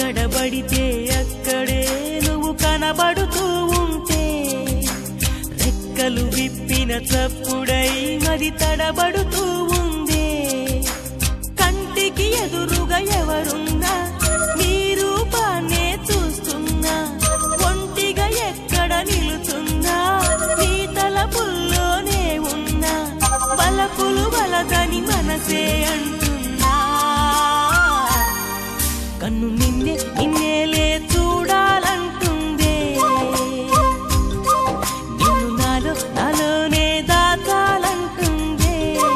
ఎక్కడ పడితే అక్కడే నువ్వు కనబడుతూ ఉంటే రెక్కలు విప్పిన చప్పుడై మరి తడబడుతూ ఉందే కంటికి ఎదురుగా ఎవరున్నా నీ రూపాన్నే చూస్తున్నా ఒంటిగా ఎక్కడ నిలుచున్నా నీ తలపుల్లోనే ఉన్నా బలపులు బలదని మనసే అంటున్నా కన్ను నిన్నే నిన్నేలే చూడాలంటుందే నిన్ను నాలో నాలోనే దాచాలంటుందే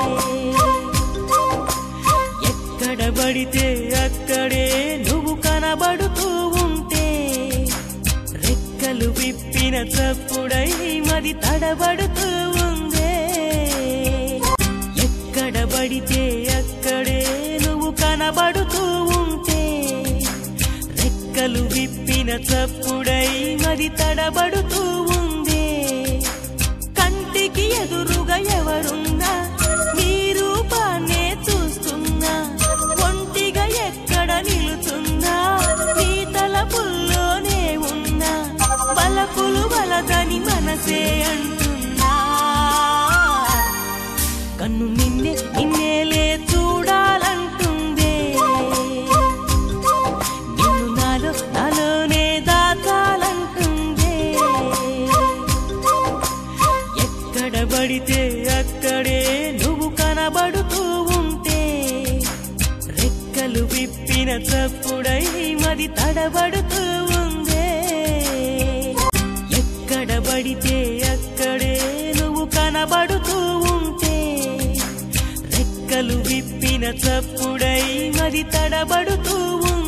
ఎక్కడ పడితే అక్కడే నువ్వు కనబడుతూ ఉంటే రెక్కలు విప్పిన చప్పుడై మరి తడబడుతూ ఉందే ఎక్కడ పడితే అక్కడే నువ్వు కనబడుతూ ఉంటే రెక్కలు విప్పిన చప్పుడై మరి తడబడుతూ ఉందే కంటికి ఎదురుగా ఎవరున్నా నీ రూపాన్నే చూస్తున్నా ఒంటిగా ఎక్కడ నిలుచున్నా నీ తలపుల్లోనే ఉన్నా బలపులు బలదని మనసే అంటున్నా కన్ను నిన్నే నిన్నేలే చూడాలంటుందే నిన్ను నాలో నాలోనే దాచాలంటుందే ఎక్కడ పడితే అక్కడే నువ్వు కనబడుతూ ఉంటే రెక్కలు విప్పిన చప్పుడై మరి తడబడుతూ ఉందే ఎక్కడ పడితే అక్కడే నువ్వు కనబడుతూ ఉంటే రెక్కలు విప్పిన చప్పుడై మరి తడబడుతూ ఉందే